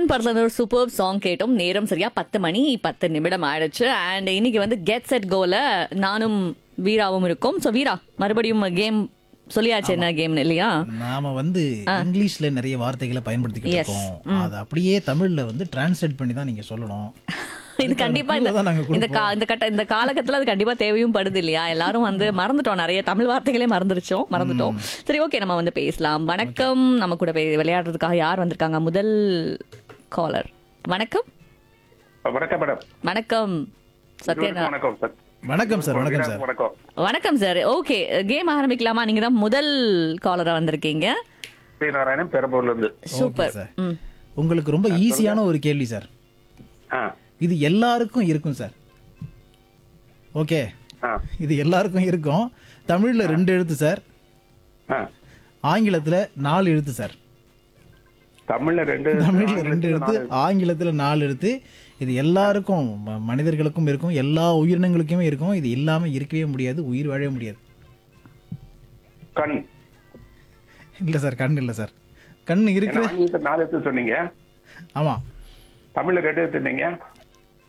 கர்ணன் படத்துல இருந்து ஒரு சூப்பர் சாங் கேட்டோம் நேரம் சரியா பத்து மணி பத்து நிமிடம் ஆயிடுச்சு அண்ட் இன்னைக்கு வந்து கெட் செட் கோல நானும் வீராவும் இருக்கும் ஸோ வீரா மறுபடியும் கேம் சொல்லியாச்சு என்ன கேம் இல்லையா நாம வந்து இங்கிலீஷ்ல நிறைய வார்த்தைகளை பயன்படுத்திக்கிட்டு Yes. இருக்கோம் அதை அப்படியே தமிழ்ல வந்து டிரான்ஸ்லேட் பண்ணி தான் நீங்க சொல்லணும் இது கண்டிப்பா இந்த தான் நாங்க இந்த கா- இந்த கட்ட இந்த காலகட்டத்துல அது கண்டிப்பா தேவையும் படுது இல்லையா எல்லாரும் வந்து மறந்துட்டோம் நிறைய தமிழ் வார்த்தைகளே மறந்துருச்சோம் மறந்துட்டோம் சரி ஓகே நம்ம வந்து பேசலாம் வணக்கம் நம்ம கூட பே- விளையாடுறதுக்காக யார் வந்திருக்காங்க முதல் காலர் வணக்கம் வணக்கம் மேடம் வணக்கம் சத்யனா வணக்கம் சார் வணக்கம் சார் வணக்கம் சார் வணக்கம் வணக்கம் சார் ஓகே கேம் ஆரம்பிக்கலாமா நீங்க தான் முதல் காலரா வந்திருக்கீங்க பி நாராயணன் பெரம்பூர்ல இருந்து சூப்பர் சார். ம் உங்களுக்கு ரொம்ப ஈஸியான ஒரு கேள்வி சார் ஆ இது எல்லாருக்கும் இருக்கும் சார் ஓகே ஆ இது எல்லாருக்கும் இருக்கும் தமிழ்ல ரெண்டு எழுத்து சார் ஆ ஆங்கிலத்துல நாலு எழுத்து சார் தமிழ்ல ரெண்டு தமிழ்ல ரெண்டு எழுத்து ஆங்கிலத்துல நாலு எழுத்து இது எல்லாருக்கும் ம- மனிதர்களுக்கும் இருக்கும் எல்லா உயிரினங்களுக்குமே இருக்கும் இது இல்லாம இருக்கவே முடியாது உயிர் வாழவே முடியாது கண் இல்ல சார் கண் இல்ல சார் கண் ஏன்னா இருக்கு ஆங்கிலத்துல நாலு எடுத்து சொன்னீங்க ஆமா தமிழ்ல ரெண்டு எடுத்துட்டீங்க